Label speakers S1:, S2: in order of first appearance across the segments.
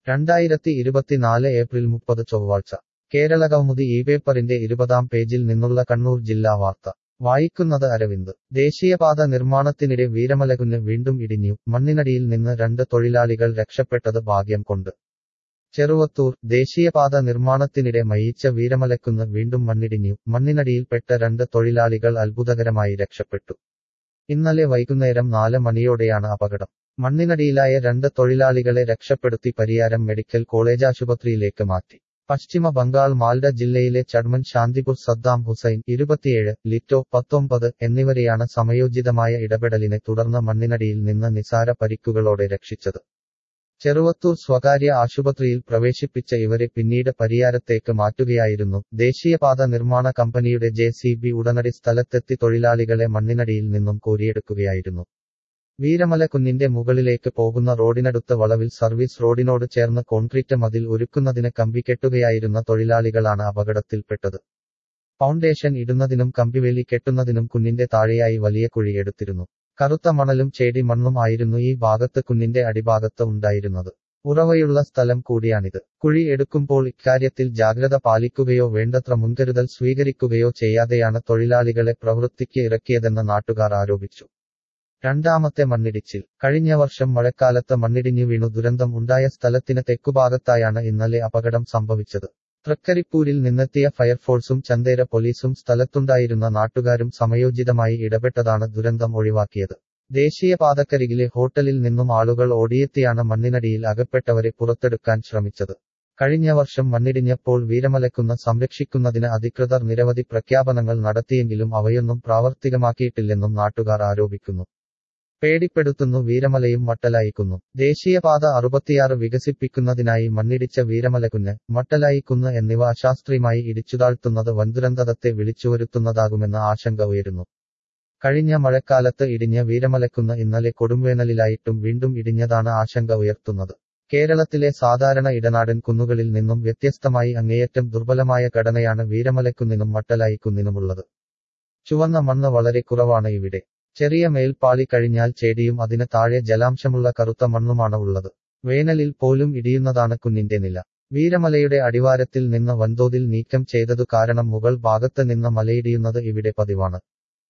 S1: രണ്ടായിരത്തി ഇരുപത്തിനാല് ഏപ്രിൽ മുപ്പത് ചൊവ്വാഴ്ച കേരള കൗമുദി ഈ പേപ്പറിന്റെ ഇരുപതാം പേജിൽ നിന്നുള്ള കണ്ണൂർ ജില്ലാ വാർത്ത വായിക്കുന്നത് അരവിന്ദ് ദേശീയപാത നിർമ്മാണത്തിനിടെ വീരമലകുന്ന് വീണ്ടും ഇടിഞ്ഞു മണ്ണിനടിയിൽ നിന്ന് രണ്ട് തൊഴിലാളികൾ രക്ഷപ്പെട്ടത് ഭാഗ്യം കൊണ്ട് ചെറുവത്തൂർ ദേശീയപാത നിർമ്മാണത്തിനിടെ മയിച്ച വീരമലക്കുന്ന് വീണ്ടും മണ്ണിടിഞ്ഞു മണ്ണിനടിയിൽപ്പെട്ട രണ്ട് തൊഴിലാളികൾ അത്ഭുതകരമായി രക്ഷപ്പെട്ടു ഇന്നലെ വൈകുന്നേരം നാല് മണിയോടെയാണ് അപകടം മണ്ണിനടിയിലായ രണ്ട് തൊഴിലാളികളെ രക്ഷപ്പെടുത്തി പരിയാരം മെഡിക്കൽ കോളേജ് ആശുപത്രിയിലേക്ക് മാറ്റി പശ്ചിമ ബംഗാൾ മാൽഡ ജില്ലയിലെ ചഡ്മൻ ശാന്തിപുർ സദ്ദാം ഹുസൈൻ ഇരുപത്തിയേഴ് ലിറ്റോ പത്തൊമ്പത് എന്നിവരെയാണ് സമയോചിതമായ ഇടപെടലിനെ തുടർന്ന് മണ്ണിനടിയിൽ നിന്ന് നിസാര പരിക്കുകളോടെ രക്ഷിച്ചത് ചെറുവത്തൂർ സ്വകാര്യ ആശുപത്രിയിൽ പ്രവേശിപ്പിച്ച ഇവരെ പിന്നീട് പരിയാരത്തേക്ക് മാറ്റുകയായിരുന്നു ദേശീയപാത നിർമ്മാണ കമ്പനിയുടെ ജെ ഉടനടി സ്ഥലത്തെത്തി തൊഴിലാളികളെ മണ്ണിനടിയിൽ നിന്നും കോരിയെടുക്കുകയായിരുന്നു വീരമല കുന്നിന്റെ മുകളിലേക്ക് പോകുന്ന റോഡിനടുത്ത വളവിൽ സർവീസ് റോഡിനോട് ചേർന്ന് കോൺക്രീറ്റ് മതിൽ ഒരുക്കുന്നതിന് കമ്പി കെട്ടുകയായിരുന്ന തൊഴിലാളികളാണ് അപകടത്തിൽപ്പെട്ടത് ഫൗണ്ടേഷൻ ഇടുന്നതിനും കമ്പിവേലി കെട്ടുന്നതിനും കുന്നിന്റെ താഴെയായി വലിയ കുഴി എടുത്തിരുന്നു കറുത്ത മണലും ചേടി മണ്ണും ആയിരുന്നു ഈ ഭാഗത്ത് കുന്നിന്റെ അടിഭാഗത്ത് ഉണ്ടായിരുന്നത് ഉറവയുള്ള സ്ഥലം കൂടിയാണിത് കുഴി എടുക്കുമ്പോൾ ഇക്കാര്യത്തിൽ ജാഗ്രത പാലിക്കുകയോ വേണ്ടത്ര മുൻകരുതൽ സ്വീകരിക്കുകയോ ചെയ്യാതെയാണ് തൊഴിലാളികളെ പ്രവൃത്തിക്ക് ഇറക്കിയതെന്ന് നാട്ടുകാർ ആരോപിച്ചു രണ്ടാമത്തെ മണ്ണിടിച്ചിൽ കഴിഞ്ഞ വർഷം മഴക്കാലത്ത് മണ്ണിടിഞ്ഞു വീണു ദുരന്തം ഉണ്ടായ സ്ഥലത്തിന് തെക്കുഭാഗത്തായാണ് ഇന്നലെ അപകടം സംഭവിച്ചത് തൃക്കരിപ്പൂരിൽ നിന്നെത്തിയ ഫയർഫോഴ്സും ചന്തേര പോലീസും സ്ഥലത്തുണ്ടായിരുന്ന നാട്ടുകാരും സമയോചിതമായി ഇടപെട്ടതാണ് ദുരന്തം ഒഴിവാക്കിയത് ദേശീയപാതക്കരികിലെ ഹോട്ടലിൽ നിന്നും ആളുകൾ ഓടിയെത്തിയാണ് മണ്ണിനടിയിൽ അകപ്പെട്ടവരെ പുറത്തെടുക്കാൻ ശ്രമിച്ചത് കഴിഞ്ഞ വർഷം മണ്ണിടിഞ്ഞപ്പോൾ വീരമലക്കുന്ന സംരക്ഷിക്കുന്നതിന് അധികൃതർ നിരവധി പ്രഖ്യാപനങ്ങൾ നടത്തിയെങ്കിലും അവയൊന്നും പ്രാവർത്തികമാക്കിയിട്ടില്ലെന്നും നാട്ടുകാർ ആരോപിക്കുന്നു പേടിപ്പെടുത്തുന്നു വീരമലയും മട്ടലായിക്കുന്നു ദേശീയപാത അറുപത്തിയാറ് വികസിപ്പിക്കുന്നതിനായി മണ്ണിടിച്ച വീരമലക്കുന്ന് മട്ടലായിക്കുന്ന് എന്നിവ അശാസ്ത്രീയമായി ഇടിച്ചുതാഴ്ത്തുന്നത് വൻദുരന്തത്തെ വിളിച്ചുവരുത്തുന്നതാകുമെന്ന ആശങ്ക ഉയരുന്നു കഴിഞ്ഞ മഴക്കാലത്ത് ഇടിഞ്ഞ വീരമലക്കുന്ന് ഇന്നലെ കൊടുംവേനലിലായിട്ടും വീണ്ടും ഇടിഞ്ഞതാണ് ആശങ്ക ഉയർത്തുന്നത് കേരളത്തിലെ സാധാരണ ഇടനാടൻ കുന്നുകളിൽ നിന്നും വ്യത്യസ്തമായി അങ്ങേയറ്റം ദുർബലമായ ഘടനയാണ് വീരമലക്കുന്നിനും മട്ടലായിക്കുന്നിനുമുള്ളത് ചുവന്ന മണ്ണ് വളരെ കുറവാണ് ഇവിടെ ചെറിയ മേൽപ്പാളി കഴിഞ്ഞാൽ ചേടിയും അതിന് താഴെ ജലാംശമുള്ള കറുത്ത മണ്ണുമാണ് ഉള്ളത് വേനലിൽ പോലും ഇടിയുന്നതാണ് കുന്നിന്റെ നില വീരമലയുടെ അടിവാരത്തിൽ നിന്ന് വൻതോതിൽ നീക്കം ചെയ്തതു കാരണം മുകൾ ഭാഗത്ത് നിന്ന് മലയിടിയുന്നത് ഇവിടെ പതിവാണ്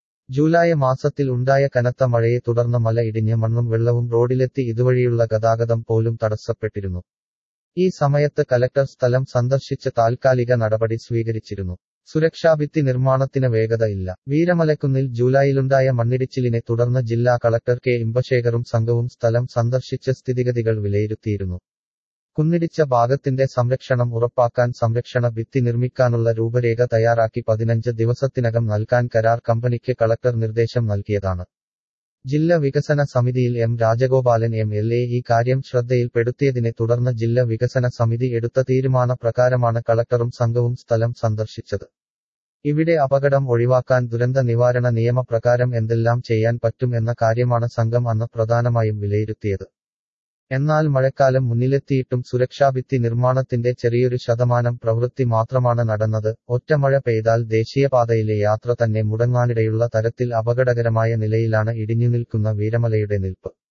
S1: ജൂലൈ മാസത്തിൽ ഉണ്ടായ കനത്ത മഴയെ തുടർന്ന് മല ഇടിഞ്ഞ് മണ്ണും വെള്ളവും റോഡിലെത്തി ഇതുവഴിയുള്ള ഗതാഗതം പോലും തടസ്സപ്പെട്ടിരുന്നു ഈ സമയത്ത് കലക്ടർ സ്ഥലം സന്ദർശിച്ച് താൽക്കാലിക നടപടി സ്വീകരിച്ചിരുന്നു സുരക്ഷാഭിത്തി നിർമ്മാണത്തിന് വേഗത ഇല്ല വീരമലക്കുന്നിൽ ജൂലൈയിലുണ്ടായ മണ്ണിടിച്ചിലിനെ തുടർന്ന് ജില്ലാ കളക്ടർ കെ ഇമ്പശേഖറും സംഘവും സ്ഥലം സന്ദർശിച്ച് സ്ഥിതിഗതികൾ വിലയിരുത്തിയിരുന്നു കുന്നിടിച്ച ഭാഗത്തിന്റെ സംരക്ഷണം ഉറപ്പാക്കാൻ സംരക്ഷണ ഭിത്തി നിർമ്മിക്കാനുള്ള രൂപരേഖ തയ്യാറാക്കി പതിനഞ്ച് ദിവസത്തിനകം നൽകാൻ കരാർ കമ്പനിക്ക് കളക്ടർ നിർദ്ദേശം നൽകിയതാണ് ജില്ലാ വികസന സമിതിയിൽ M Rajagopalan M L A ഈ കാര്യം ശ്രദ്ധയിൽപ്പെടുത്തിയതിനെ തുടർന്ന് ജില്ലാ വികസന സമിതി എടുത്ത തീരുമാന പ്രകാരമാണ് കളക്ടറും സംഘവും സ്ഥലം സന്ദർശിച്ചത് ഇവിടെ അപകടം ഒഴിവാക്കാൻ ദുരന്ത നിവാരണ നിയമപ്രകാരം എന്തെല്ലാം ചെയ്യാൻ പറ്റും എന്ന കാര്യമാണ് സംഘം അന്ന് പ്രധാനമായും വിലയിരുത്തിയത് എന്നാൽ മഴക്കാലം മുന്നിലെത്തിയിട്ടും സുരക്ഷാഭിത്തി നിർമ്മാണത്തിന്റെ ചെറിയൊരു ശതമാനം പ്രവൃത്തി മാത്രമാണ് നടന്നത് ഒറ്റമഴ പെയ്താൽ ദേശീയപാതയിലെ യാത്ര തന്നെ മുടങ്ങാനിടയുള്ള തരത്തിൽ അപകടകരമായ നിലയിലാണ് ഇടിഞ്ഞുനിൽക്കുന്ന വീരമലയുടെ നിൽപ്പ്